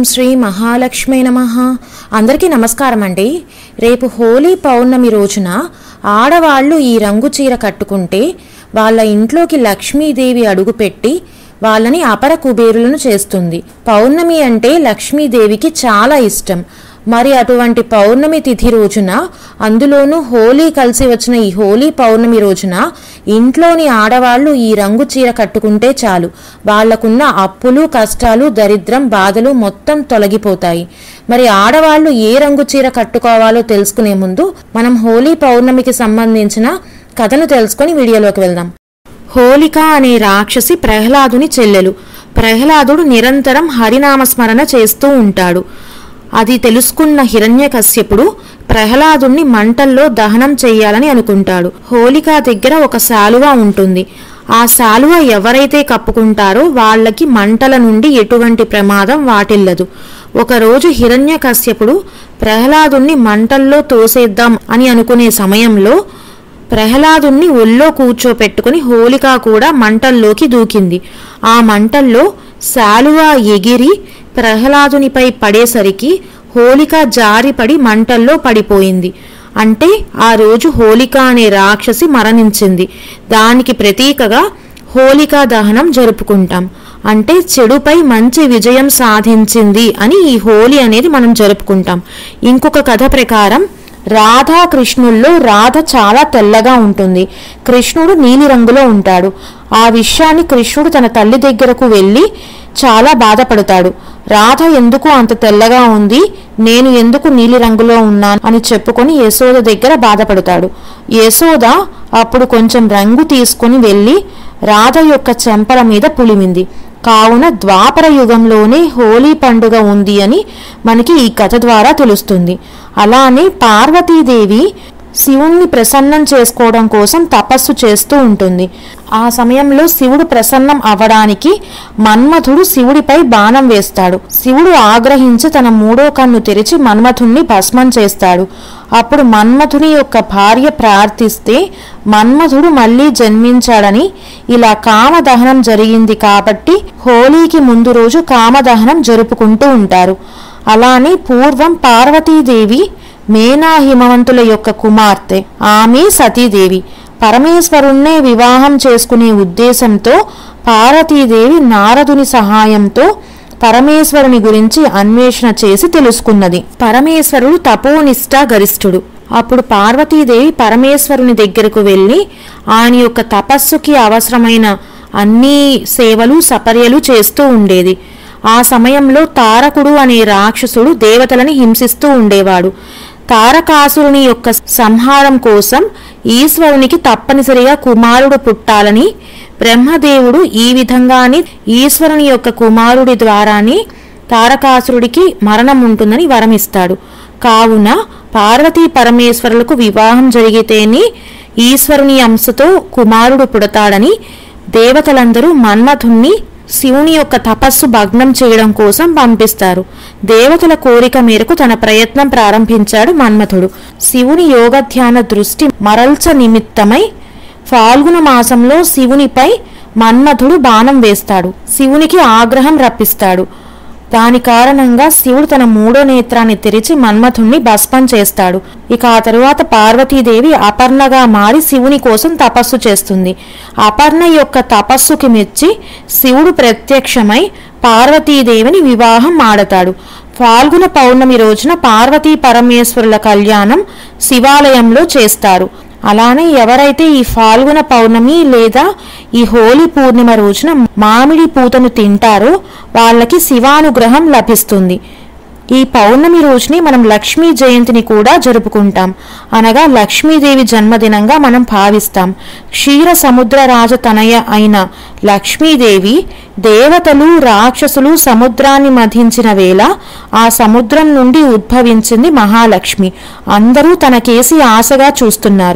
శ్రీ మహాలక్ష్మి నమ అందరికీ నమస్కారం అండి రేపు హోలీ పౌర్ణమి రోజున ఆడవాళ్ళు ఈ రంగు చీర కట్టుకుంటే వాళ్ళ ఇంట్లోకి లక్ష్మీదేవి అడుగుపెట్టి వాళ్ళని అపర కుబేరులను చేస్తుంది పౌర్ణమి అంటే లక్ష్మీదేవికి చాలా ఇష్టం మరి అటువంటి పౌర్ణమి తిథి రోజున అందులోనూ హోలీ కలిసి వచ్చిన ఈ హోలీ పౌర్ణమి రోజున ఇంట్లోని ఆడవాళ్ళు ఈ రంగు చీర కట్టుకుంటే చాలు వాళ్లకున్న అప్పులు కష్టాలు దరిద్రం బాధలు మొత్తం తొలగిపోతాయి మరి ఆడవాళ్ళు ఏ రంగు చీర కట్టుకోవాలో తెలుసుకునే ముందు మనం హోలీ పౌర్ణమికి సంబంధించిన కథను తెలుసుకొని వీడియోలోకి వెళ్దాం హోలిక అనే రాక్షసి ప్రహ్లాదుని చెల్లెలు ప్రహ్లాదుడు నిరంతరం హరినామస్మరణ చేస్తూ ఉంటాడు అది తెలుసుకున్న హిరణ్యకశ్యపుడు ప్రహ్లాదుణ్ణి మంటల్లో దహనం చెయ్యాలని అనుకుంటాడు హోలిక దగ్గర ఒక శాలువ ఉంటుంది ఆ శాలువ ఎవరైతే కప్పుకుంటారో వాళ్ళకి మంటల నుండి ఎటువంటి ప్రమాదం వాటిల్లదు ఒకరోజు హిరణ్యకశ్యపుడు ప్రహ్లాదుణ్ణి మంటల్లో తోసేద్దాం అని అనుకునే సమయంలో ప్రహ్లాదుణ్ణి ఒళ్ళో కూర్చోపెట్టుకుని హోలిక కూడా మంటల్లోకి దూకింది ఆ మంటల్లో శాలువా ఎగిరి ప్రహ్లాదునిపై పడేసరికి హోలిక జారిపడి మంటల్లో పడిపోయింది అంటే ఆ రోజు హోలిక అనే రాక్షసి మరణించింది దానికి ప్రతీకగా హోలికా దహనం జరుపుకుంటాం అంటే చెడుపై మంచి విజయం సాధించింది అని ఈ హోలీ అనేది మనం జరుపుకుంటాం ఇంకొక కథ ప్రకారం రాధా కృష్ణుల్లో రాధ చాలా తెల్లగా ఉంటుంది కృష్ణుడు నీలి రంగులో ఉంటాడు ఆ విషయాన్ని కృష్ణుడు తన తల్లి దగ్గరకు వెళ్ళి చాలా బాధపడతాడు రాధ ఎందుకు అంత తెల్లగా ఉంది నేను ఎందుకు నీలి రంగులో ఉన్నాను అని చెప్పుకొని యశోద దగ్గర బాధపడతాడు యశోద అప్పుడు కొంచెం రంగు తీసుకుని వెళ్ళి రాధ యొక్క చెంపల మీద పులిమింది కావున ద్వాపర యుగంలోనే హోలీ పండుగ ఉంది అని మనకి ఈ కథ ద్వారా తెలుస్తుంది అలానే పార్వతీదేవి శివుణ్ణి ప్రసన్నం చేసుకోవడం కోసం తపస్సు చేస్తూ ఉంటుంది ఆ సమయంలో శివుడు ప్రసన్నం అవడానికి మన్మథుడు శివుడిపై బాణం వేస్తాడు శివుడు ఆగ్రహించి తన మూడో కన్ను తెరిచి మన్మథుణ్ణి భస్మం చేస్తాడు అప్పుడు మన్మథుని యొక్క భార్య ప్రార్థిస్తే మన్మథుడు మళ్ళీ జన్మించాడని ఇలా కామదహనం జరిగింది కాబట్టి హోలీకి ముందు రోజు కామదహనం జరుపుకుంటూ ఉంటారు అలానే పూర్వం పార్వతీదేవి మేనా హిమవంతుల యొక్క కుమార్తె ఆమె సతీదేవి పరమేశ్వరుణ్ణే వివాహం చేసుకునే ఉద్దేశంతో పార్వతీదేవి నారదుని సహాయంతో పరమేశ్వరుని గురించి అన్వేషణ చేసి తెలుసుకున్నది పరమేశ్వరుడు తపోనిష్ట గరిష్ఠుడు అప్పుడు పార్వతీదేవి పరమేశ్వరుని దగ్గరకు వెళ్ళి ఆయన యొక్క తపస్సుకి అవసరమైన అన్ని సేవలు సపర్యలు చేస్తూ ఉండేది ఆ సమయంలో తారకుడు అనే రాక్షసుడు దేవతలని హింసిస్తూ ఉండేవాడు తారకాసురుని యొక్క సంహారం కోసం ఈశ్వరునికి తప్పనిసరిగా కుమారుడు పుట్టాలని బ్రహ్మదేవుడు ఈ విధంగానే ఈశ్వరుని యొక్క కుమారుడి ద్వారానే తారకాసురుడికి మరణం ఉంటుందని వరమిస్తాడు కావున పార్వతీ పరమేశ్వరులకు వివాహం జరిగితేనే ఈశ్వరుని అంశతో కుమారుడు పుడతాడని దేవతలందరూ మన్మథుణ్ణి శివుని యొక్క తపస్సు భగ్నం చేయడం కోసం పంపిస్తారు దేవతల కోరిక మేరకు తన ప్రయత్నం ప్రారంభించాడు మన్మథుడు శివుని యోగధ్యాన దృష్టి మరల్చ నిమిత్తమై ఫాల్గుణ మాసంలో శివునిపై మన్మథుడు బాణం వేస్తాడు శివునికి ఆగ్రహం రప్పిస్తాడు దాని కారణంగా శివుడు తన మూడో నేత్రాన్ని తెరిచి మన్మథుణ్ణి భస్మం చేస్తాడు ఇక ఆ తరువాత పార్వతీదేవి అపర్ణగా మారి శివుని కోసం తపస్సు చేస్తుంది అపర్ణ యొక్క తపస్సుకి మెచ్చి శివుడు ప్రత్యక్షమై పార్వతీదేవిని వివాహం ఆడతాడు ఫాల్గుణ పౌర్ణమి రోజున పార్వతీ పరమేశ్వరుల కళ్యాణం శివాలయంలో చేస్తారు అలానే ఎవరైతే ఈ ఫాల్గుణ పౌర్ణమి లేదా ఈ హోలీ పూర్ణిమ రోజున మామిడి పూతను తింటారో వాళ్ళకి శివానుగ్రహం లభిస్తుంది ఈ పౌర్ణమి రోజుని మనం లక్ష్మీ జయంతిని కూడా జరుపుకుంటాం అనగా లక్ష్మీదేవి జన్మదినంగా మనం భావిస్తాం క్షీర సముద్ర రాజ తనయ అయిన లక్ష్మీదేవి దేవతలు రాక్షసులు సముద్రాన్ని మధించిన వేళ ఆ సముద్రం నుండి ఉద్భవించింది మహాలక్ష్మి అందరూ తన కేసి ఆశగా చూస్తున్నారు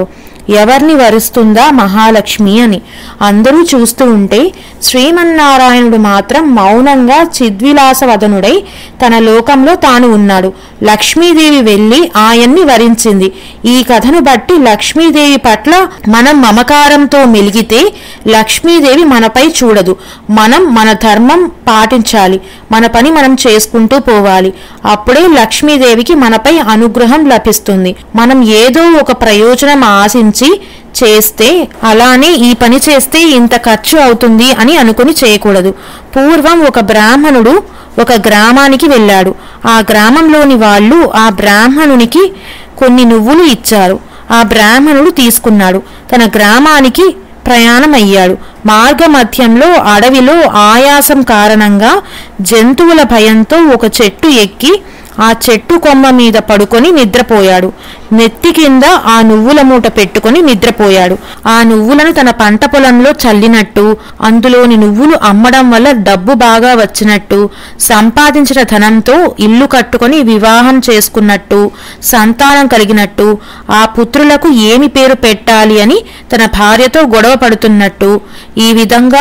ఎవరిని వరుస్తుందా మహాలక్ష్మి అని అందరూ చూస్తూ ఉంటే శ్రీమన్నారాయణుడు మాత్రం మౌనంగా చిద్విలాసవదనుడై తన లోకంలో తాను ఉన్నాడు లక్ష్మీదేవి వెళ్ళి ఆయన్ని వరించింది ఈ కథను బట్టి లక్ష్మీదేవి పట్ల మనం మమకారంతో మెలిగితే లక్ష్మీదేవి మనపై చూడదు మనం మన ధర్మం పాటించాలి మన పని మనం చేసుకుంటూ పోవాలి అప్పుడే లక్ష్మీదేవికి మనపై అనుగ్రహం లభిస్తుంది మనం ఏదో ఒక ప్రయోజనం ఆశించి చేస్తే అలానే ఈ పని చేస్తే ఇంత ఖర్చు అవుతుంది అని అనుకుని చేయకూడదు పూర్వం ఒక బ్రాహ్మణుడు ఒక గ్రామానికి వెళ్ళాడు ఆ గ్రామంలోని వాళ్ళు ఆ బ్రాహ్మణునికి కొన్ని నువ్వులు ఇచ్చారు ఆ బ్రాహ్మణుడు తీసుకున్నాడు తన గ్రామానికి ప్రయాణం అయ్యాడు మార్గ మధ్యంలో అడవిలో ఆయాసం కారణంగా జంతువుల భయంతో ఒక చెట్టు ఎక్కి ఆ చెట్టు కొమ్మ మీద పడుకొని నిద్రపోయాడు నెత్తి కింద ఆ నువ్వుల మూట పెట్టుకొని నిద్రపోయాడు ఆ నువ్వులను తన పంట పొలంలో చల్లినట్టు అందులోని నువ్వులు అమ్మడం వల్ల డబ్బు బాగా వచ్చినట్టు సంపాదించిన ధనంతో ఇల్లు కట్టుకొని వివాహం చేసుకున్నట్టు సంతానం కలిగినట్టు ఆ పుత్రులకు ఏమి పేరు పెట్టాలి అని తన భార్యతో గొడవ పడుతున్నట్టు ఈ విధంగా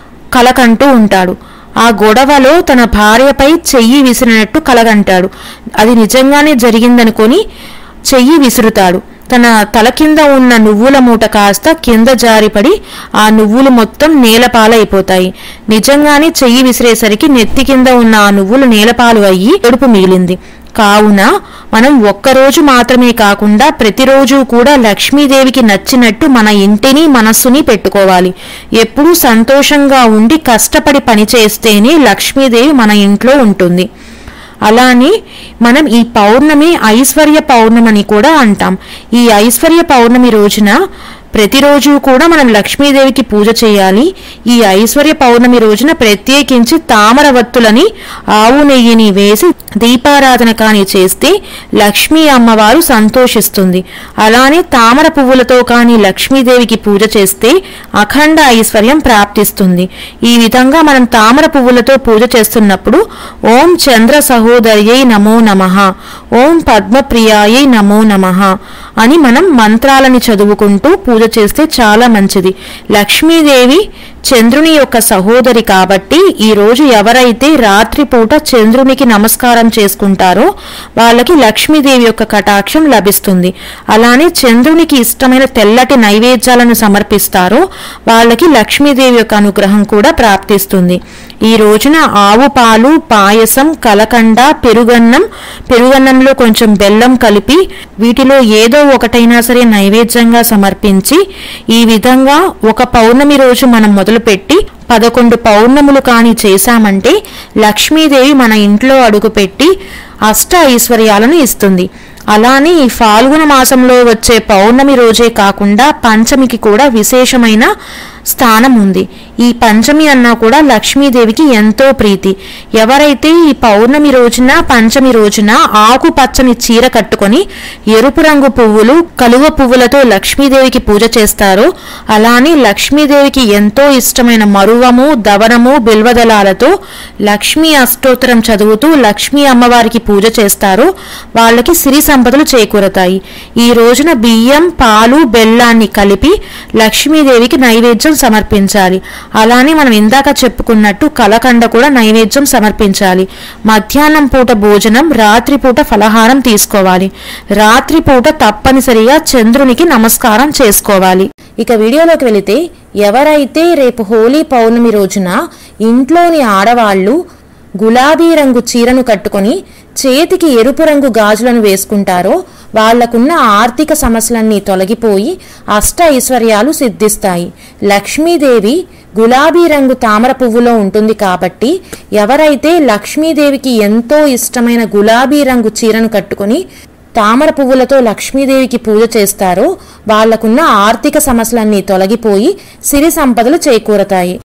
కలకంటూ ఉంటాడు ఆ గొడవలో తన భార్యపై చెయ్యి విసిరినట్టు కలగంటాడు అది నిజంగానే జరిగిందనుకొని చెయ్యి విసురుతాడు తన తల కింద ఉన్న నువ్వుల మూట కాస్త కింద జారిపడి ఆ నువ్వులు మొత్తం నేలపాలైపోతాయి నిజంగానే చెయ్యి విసిరేసరికి నెత్తి కింద ఉన్న ఆ నువ్వులు నేలపాలు అయ్యి ఎడుపు మిగిలింది కావున మనం ఒక్కరోజు మాత్రమే కాకుండా ప్రతిరోజు కూడా లక్ష్మీదేవికి నచ్చినట్టు మన ఇంటిని మనస్సుని పెట్టుకోవాలి ఎప్పుడూ సంతోషంగా ఉండి కష్టపడి పని చేస్తేనే లక్ష్మీదేవి మన ఇంట్లో ఉంటుంది అలానే మనం ఈ పౌర్ణమి ఐశ్వర్య పౌర్ణమని కూడా అంటాం ఈ ఐశ్వర్య పౌర్ణమి రోజున ప్రతిరోజు కూడా మనం లక్ష్మీదేవికి పూజ చేయాలి ఈ ఐశ్వర్య పౌర్ణమి రోజున ప్రత్యేకించి తామర వత్తులని ఆవు నెయ్యిని వేసి దీపారాధన కాని చేస్తే లక్ష్మీ అమ్మవారు సంతోషిస్తుంది అలానే తామర పువ్వులతో కాని లక్ష్మీదేవికి పూజ చేస్తే అఖండ ఐశ్వర్యం ప్రాప్తిస్తుంది ఈ విధంగా మనం తామర పువ్వులతో పూజ చేస్తున్నప్పుడు ఓం చంద్ర సహోదర్యై నమో నమః ఓం పద్మప్రియాయై నమో నమః అని మనం మంత్రాలని చదువుకుంటూ పూజ చేస్తే చాలా మంచిది లక్ష్మీదేవి చంద్రుని యొక్క సహోదరి కాబట్టి ఈ రోజు ఎవరైతే రాత్రిపూట చంద్రునికి నమస్కారం చేసుకుంటారో వాళ్ళకి లక్ష్మీదేవి యొక్క కటాక్షం లభిస్తుంది అలానే చంద్రునికి ఇష్టమైన తెల్లటి నైవేద్యాలను సమర్పిస్తారో వాళ్ళకి లక్ష్మీదేవి యొక్క అనుగ్రహం కూడా ప్రాప్తిస్తుంది ఈ రోజున ఆవు పాలు పాయసం కలకండ పెరుగన్నం పెరుగన్నంలో కొంచెం బెల్లం కలిపి వీటిలో ఏదో ఒకటైనా సరే నైవేద్యంగా సమర్పించి ఈ విధంగా ఒక పౌర్ణమి రోజు మనం మొదలుపెట్టి పదకొండు పౌర్ణములు కాని చేశామంటే లక్ష్మీదేవి మన ఇంట్లో అడుగుపెట్టి అష్ట ఐశ్వర్యాలను ఇస్తుంది అలానే ఈ ఫాల్గుణ మాసంలో వచ్చే పౌర్ణమి రోజే కాకుండా పంచమికి కూడా విశేషమైన స్థానం ఉంది ఈ పంచమి అన్నా కూడా లక్ష్మీదేవికి ఎంతో ప్రీతి ఎవరైతే ఈ పౌర్ణమి రోజున పంచమి రోజున ఆకు పచ్చని చీర కట్టుకొని ఎరుపు రంగు పువ్వులు కలువ పువ్వులతో లక్ష్మీదేవికి పూజ చేస్తారో అలానే లక్ష్మీదేవికి ఎంతో ఇష్టమైన మరువము దవనము బిల్వదళాలతో లక్ష్మీ అష్టోత్తరం చదువుతూ లక్ష్మీ అమ్మవారికి పూజ చేస్తారో వాళ్ళకి సిరి సంపదలు చేకూరతాయి ఈ రోజున బియ్యం పాలు బెల్లాన్ని కలిపి లక్ష్మీదేవికి నైవేద్యం సమర్పించాలి అలానే మనం ఇందాక చెప్పుకున్నట్టు కలకండ కూడా నైవేద్యం సమర్పించాలి మధ్యాహ్నం పూట భోజనం రాత్రిపూట ఫలహారం తీసుకోవాలి రాత్రిపూట తప్పనిసరిగా చంద్రునికి నమస్కారం చేసుకోవాలి ఇక వీడియోలోకి వెళితే ఎవరైతే రేపు హోలీ పౌర్ణమి రోజున ఇంట్లోని ఆడవాళ్ళు గులాబీ రంగు చీరను కట్టుకొని చేతికి ఎరుపు రంగు గాజులను వేసుకుంటారో వాళ్లకున్న ఆర్థిక సమస్యలన్నీ తొలగిపోయి అష్ట ఐశ్వర్యాలు సిద్ధిస్తాయి లక్ష్మీదేవి గులాబీ రంగు తామర పువ్వులో ఉంటుంది కాబట్టి ఎవరైతే లక్ష్మీదేవికి ఎంతో ఇష్టమైన గులాబీ రంగు చీరను కట్టుకొని తామర పువ్వులతో లక్ష్మీదేవికి పూజ చేస్తారో వాళ్లకున్న ఆర్థిక సమస్యలన్నీ తొలగిపోయి సిరి సంపదలు చేకూరతాయి